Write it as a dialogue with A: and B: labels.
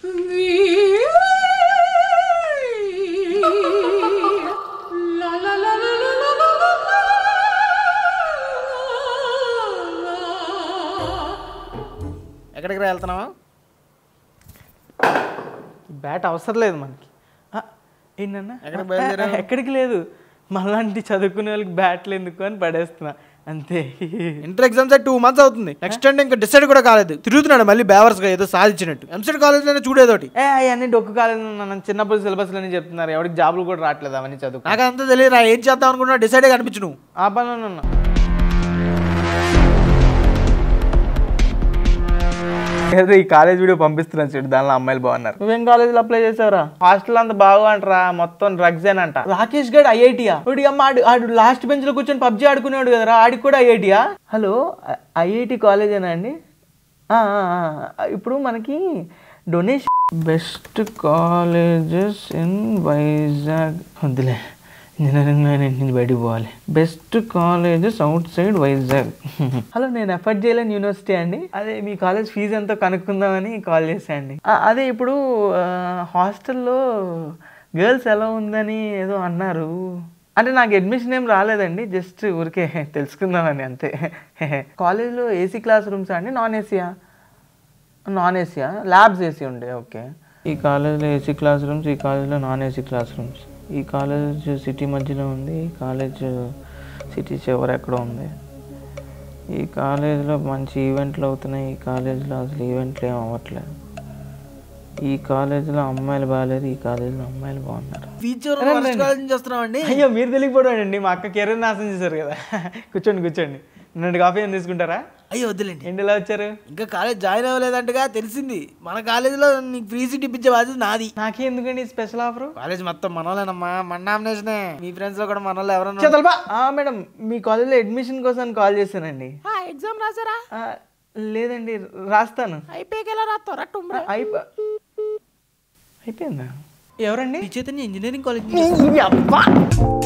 A: ఎక్కడికి రా వెళ్తున్నావా
B: బ్యాట్ అవసరం లేదు మనకి ఆ, ఏంటన్నా
A: ఎక్కడికి బయలుదేరావు?
B: ఎక్కడికి లేదు మళ్ళాంటి చదువుకునే వాళ్ళకి బ్యాట్లు ఎందుకు అని పడేస్తున్నా అంతే
A: ఇంటర్ ఎగ్జామ్స్ టూ మంత్స్ అవుతుంది నెక్స్ట్ అంటే ఇంకా డిసైడ్ కూడా కాలేదు తిరుగుతున్నాడు మళ్ళీ బేవర్స్ గా ఏదో సాధించినట్టు ఎంసెట్ కాలేజ్ లోనే చూడేదోటి
B: ఏ అవన్నీ డొక్కు కాలేదు నన్ను చిన్నప్పుడు సిలబస్లు అని చెప్తున్నారు ఎవరికి జాబులు కూడా రావట్లేదు అవన్నీ చదువు
A: నాకు అంతా తెలియదు ఏం చేద్దాం అనుకున్నా డిసైడ్ కనిపించు నువ్వు
B: ఆ పనిలో ఉన్నా ఏదో ఈ కాలేజ్ వీడియో పంపిస్తున్నాను చూడు దానిలో అమ్మాయిలు బాగున్నారు నువ్వేం కాలేజీలో అప్లై చేసావురా హాస్టల్ అంతా బాగా అంటరా మొత్తం డ్రగ్స్ అంట రాకేష్ గడ్ ఐఐటియా ఇప్పుడు అమ్మ ఆడు ఆడు లాస్ట్ బెంచ్ లో కూర్చొని పబ్జీ ఆడుకునేవాడు కదరా ఆడికి కూడా ఐఐటియా హలో ఐఐటి కాలేజేనా అండి ఆ, ఆ, ఆ. ఇప్పుడు మనకి donation best colleges in Vizag వద్దులే ఇంజనీరింగ్ లైన్ నుంచి బయటికి పోవాలి best colleges outside Vizag hello నేను ఎఫర్ట్ చేయలేని యూనివర్సిటీ అండి అదే మీ కాలేజ్ ఫీజు ఎంతో కనుక్కుందామని కాల్ చేశా అండి ఆ, అదే ఇప్పుడు హాస్టల్లో గర్ల్స్ ఎలా ఉందని ఏదో అన్నారు అంటే నాకు అడ్మిషన్ ఏం రాలేదండి జస్ట్ ఊరికే తెలుసుకుందామని అంతే కాలేజ్లో ఏసీ క్లాస్ రూమ్స్ అండి నాన్ ఏసీయా నాన్ ఏసీయా ల్యాబ్స్ ఏసీ ఉండే ఓకే ఈ కాలేజ్లో ఏసీ క్లాస్ రూమ్స్ ఈ కాలేజ్లో నాన్ ఏసీ క్లాస్ రూమ్స్ ఈ కాలేజ్ సిటీ మధ్యలో ఉంది ఈ కాలేజ్ సిటీ చివర ఎక్కడో ఉంది ఈ కాలేజ్లో మంచి ఈవెంట్లు అవుతున్నాయి ఈ కాలేజ్లో అసలు ఈవెంట్లు ఏం అవ్వట్లేదు ఈ కాలేజీలో అమ్మాయిలు బాగాలేరు ఈ కాలేజీలో అమ్మాయిలు బాగున్నారు
A: ఫ్యూచర్ కాలేజ్ చేస్తున్నావు అండి
B: అయ్యో మీరు తెలియకపోవడం అండి మా అక్క కెరీర్ నాశనం చేశారు కదా కూర్చోండి కూర్చోండి రెండు కాఫీ ఏం తీసుకుంటారా
A: అయ్యో వద్దులేండి
B: ఏంటి ఇలా వచ్చారు
A: ఇంకా కాలేజ్ జాయిన్ అవ్వలేదంటగా తెలిసింది మన కాలేజీలో నీకు ఫ్రీ సీట్ ఇప్పించే బాధ్యత నాది
B: నాకే ఎందుకండి స్పెషల్ ఆఫర్
A: కాలేజ్ మొత్తం మనోళ్ళేనమ్మా మన నామినేషనే మీ ఫ్రెండ్స్ లో కూడా మనోళ్ళు ఎవరన్నా
B: మేడం మీ కాలేజ్లో అడ్మిషన్ కోసం కాల్ చేశానండి
A: ఎగ్జామ్ రాసారా
B: ఆ, లేదండి రాస్తాను
A: అయిపోయాక ఎలా రాస్తారా
B: ఆ, అయిపో అయిపోయిందా ఎవరండి
A: చైతన్య ఇంజనీరింగ్ కాలేజ్